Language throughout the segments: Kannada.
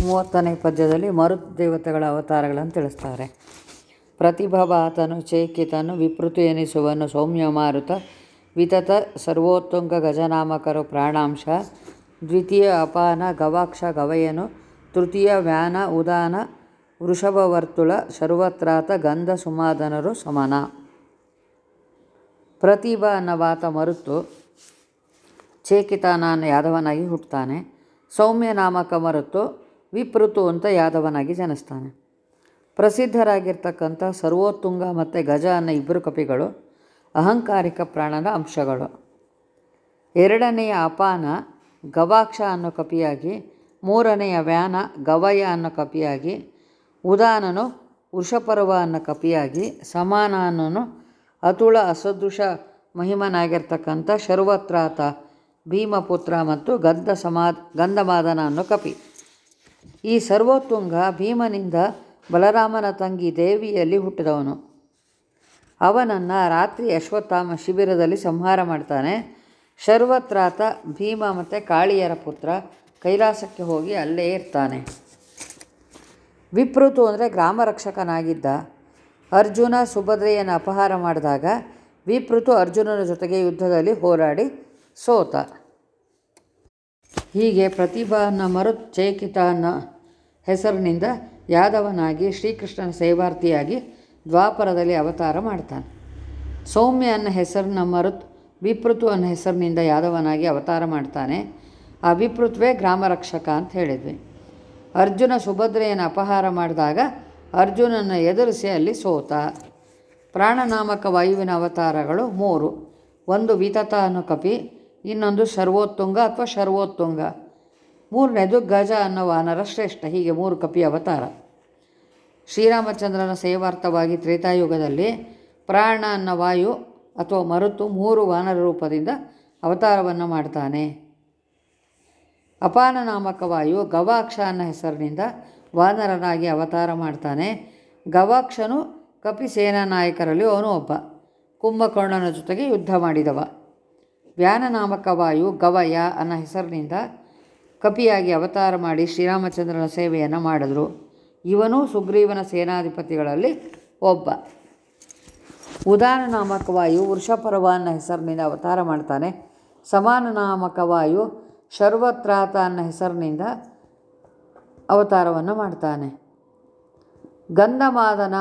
ಮೂವತ್ತನೇ ಪದ್ಯದಲ್ಲಿ ಮರುತ್ ದೇವತೆಗಳ ಅವತಾರಗಳನ್ನು ತಿಳಿಸ್ತಾರೆ ಪ್ರತಿಭಾತನು ಚೇಕಿತನು ವಿಪೃತು ಎನಿಸುವನು ಸೌಮ್ಯ ಮಾರುತ ವಿತತ ಸರ್ವೋತ್ತುಂಗ ಗಜನಾಮಕರು ಪ್ರಾಣಾಂಶ ದ್ವಿತೀಯ ಅಪಾನ ಗವಾಕ್ಷ ಗವಯನು ತೃತೀಯ ವ್ಯಾನ ಉದಾನ ವೃಷಭವರ್ತುಳ ಸರ್ವತ್ರಾತ ಗಂಧ ಸುಮಾದನರು ಸಮನ ಪ್ರತಿಭಾ ಅನ್ನವಾತ ಮರುತು ಚೇಕಿತಾನ ಯಾದವನಾಗಿ ಹುಟ್ಟುತ್ತಾನೆ ಸೌಮ್ಯ ನಾಮಕ ಮರುತು ವಿಪೃತು ಅಂತ ಯಾದವನಾಗಿ ಜನಿಸ್ತಾನೆ ಪ್ರಸಿದ್ಧರಾಗಿರ್ತಕ್ಕಂಥ ಸರ್ವೋತ್ತುಂಗ ಮತ್ತು ಗಜ ಅನ್ನೋ ಇಬ್ಬರು ಕಪಿಗಳು ಅಹಂಕಾರಿಕ ಪ್ರಾಣನ ಅಂಶಗಳು ಎರಡನೆಯ ಅಪಾನ ಗವಾಕ್ಷ ಅನ್ನೋ ಕಪಿಯಾಗಿ ಮೂರನೆಯ ವ್ಯಾನ ಗವಯ ಅನ್ನೋ ಕಪಿಯಾಗಿ ಉದಾನನು ವೃಷಪರ್ವ ಅನ್ನೋ ಕಪಿಯಾಗಿ ಸಮಾನ ಅನ್ನೋನು ಅತುಳ ಅಸದೃಶ ಮಹಿಮನಾಗಿರ್ತಕ್ಕಂಥ ಶರ್ವತ್ರಾತ ಭೀಮಪುತ್ರ ಮತ್ತು ಗಂಧ ಸಮಾ ಗಂಧಮಾದನ ಅನ್ನೋ ಕಪಿ ಈ ಸರ್ವೋತ್ತುಂಗ ಭೀಮನಿಂದ ಬಲರಾಮನ ತಂಗಿ ದೇವಿಯಲ್ಲಿ ಹುಟ್ಟಿದವನು ಅವನನ್ನು ರಾತ್ರಿ ಅಶ್ವತ್ಥಾಮ ಶಿಬಿರದಲ್ಲಿ ಸಂಹಾರ ಮಾಡ್ತಾನೆ ಶರ್ವತ್ರಾತ ಭೀಮ ಮತ್ತು ಕಾಳಿಯರ ಪುತ್ರ ಕೈಲಾಸಕ್ಕೆ ಹೋಗಿ ಅಲ್ಲೇ ಇರ್ತಾನೆ ವಿಪೃತು ಅಂದರೆ ಗ್ರಾಮ ರಕ್ಷಕನಾಗಿದ್ದ ಅರ್ಜುನ ಸುಭದ್ರೆಯನ್ನು ಅಪಹಾರ ಮಾಡಿದಾಗ ವಿಪೃತು ಅರ್ಜುನನ ಜೊತೆಗೆ ಯುದ್ಧದಲ್ಲಿ ಹೋರಾಡಿ ಸೋತ ಹೀಗೆ ಪ್ರತಿಭಾ ಅನ್ನೋ ಮರುತ್ ಚೇಕಿತ ಅನ್ನೋ ಹೆಸರಿನಿಂದ ಯಾದವನಾಗಿ ಶ್ರೀಕೃಷ್ಣನ ಸೇವಾರ್ಥಿಯಾಗಿ ದ್ವಾಪರದಲ್ಲಿ ಅವತಾರ ಮಾಡ್ತಾನೆ ಸೌಮ್ಯ ಅನ್ನೋ ಹೆಸರನ್ನ ಮರುತ್ ವಿಪೃತು ಅನ್ನೋ ಹೆಸರಿನಿಂದ ಯಾದವನಾಗಿ ಅವತಾರ ಮಾಡ್ತಾನೆ ಆ ವಿಪೃತ್ವೇ ಗ್ರಾಮ ರಕ್ಷಕ ಅಂತ ಹೇಳಿದ್ವಿ ಅರ್ಜುನ ಸುಭದ್ರೆಯನ್ನು ಅಪಹಾರ ಮಾಡಿದಾಗ ಅರ್ಜುನನ ಎದುರಿಸಿ ಅಲ್ಲಿ ಸೋತ ಪ್ರಾಣನಾಮಕ ವಾಯುವಿನ ಅವತಾರಗಳು ಮೂರು ಒಂದು ವಿತತ ಅನ್ನೋ ಕಪಿ ಇನ್ನೊಂದು ಸರ್ವೋತ್ತುಂಗ ಅಥವಾ ಶರ್ವೋತ್ತುಂಗ ಮೂರನೇದು ಗಜ ಅನ್ನೋ ವಾನರ ಶ್ರೇಷ್ಠ ಹೀಗೆ ಮೂರು ಕಪಿ ಅವತಾರ ಶ್ರೀರಾಮಚಂದ್ರನ ಸೇವಾರ್ಥವಾಗಿ ತ್ರೇತಾಯುಗದಲ್ಲಿ ಪ್ರಾಣ ಅನ್ನೋ ವಾಯು ಅಥವಾ ಮರುತು ಮೂರು ವಾನರ ರೂಪದಿಂದ ಅವತಾರವನ್ನು ಮಾಡ್ತಾನೆ ಅಪಾನ ನಾಮಕ ವಾಯು ಗವಾಕ್ಷ ಅನ್ನೋ ಹೆಸರಿನಿಂದ ವಾನರನಾಗಿ ಅವತಾರ ಮಾಡ್ತಾನೆ ಗವಾಕ್ಷನು ಕಪಿ ಸೇನಾ ನಾಯಕರಲ್ಲಿ ಅವನು ಒಬ್ಬ ಕುಂಭಕರ್ಣನ ಜೊತೆಗೆ ಯುದ್ಧ ಮಾಡಿದವ ವ್ಯಾನ ನಾಮಕ ವಾಯು ಗವಯ ಅನ್ನೋ ಹೆಸರಿನಿಂದ ಕಪಿಯಾಗಿ ಅವತಾರ ಮಾಡಿ ಶ್ರೀರಾಮಚಂದ್ರನ ಸೇವೆಯನ್ನು ಮಾಡಿದ್ರು ಇವನು ಸುಗ್ರೀವನ ಸೇನಾಧಿಪತಿಗಳಲ್ಲಿ ಒಬ್ಬ ಉದಾನ ನಾಮಕ ವಾಯು ವೃಷಪರ್ವ ಅನ್ನೋ ಹೆಸರಿನಿಂದ ಅವತಾರ ಮಾಡ್ತಾನೆ ಸಮಾನ ನಾಮಕ ವಾಯು ಶರ್ವತ್ರಾತ ಅನ್ನೋ ಹೆಸರಿನಿಂದ ಅವತಾರವನ್ನು ಮಾಡ್ತಾನೆ ಗಂಧಮಾದನ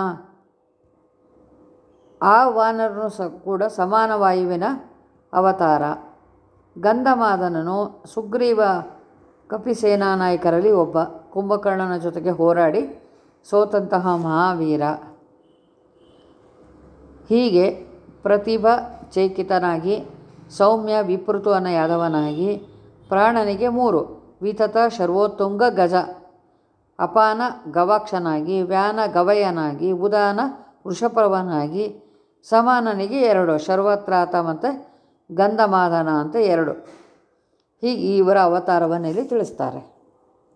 ಆ ವಾನರನು ಸ ಕೂಡ ಸಮಾನ ವಾಯುವಿನ ಅವತಾರ ಗಂಧಮಾದನನು ಸುಗ್ರೀವ ಕಪಿಸೇನಾ ನಾಯಕರಲ್ಲಿ ಒಬ್ಬ ಕುಂಭಕರ್ಣನ ಜೊತೆಗೆ ಹೋರಾಡಿ ಸೋತಂತಹ ಮಹಾವೀರ ಹೀಗೆ ಪ್ರತಿಭಾ ಚೇಕಿತನಾಗಿ ಸೌಮ್ಯ ವಿಪೃತು ಅನ್ನೋ ಯಾದವನಾಗಿ ಪ್ರಾಣನಿಗೆ ಮೂರು ವಿತತ ಶರ್ವೋತ್ತುಂಗ ಗಜ ಅಪಾನ ಗವಾಕ್ಷನಾಗಿ ವ್ಯಾನ ಗವಯನಾಗಿ ಉದಾನ ವೃಷಪರ್ವನಾಗಿ ಸಮಾನನಿಗೆ ಎರಡು ಶರ್ವತ್ರಾತ ಮತ್ತು ಗಂಧಮಾದನ ಅಂತ ಎರಡು ಹೀಗೆ ಇವರ ಅವತಾರವನ್ನು ಇಲ್ಲಿ ತಿಳಿಸ್ತಾರೆ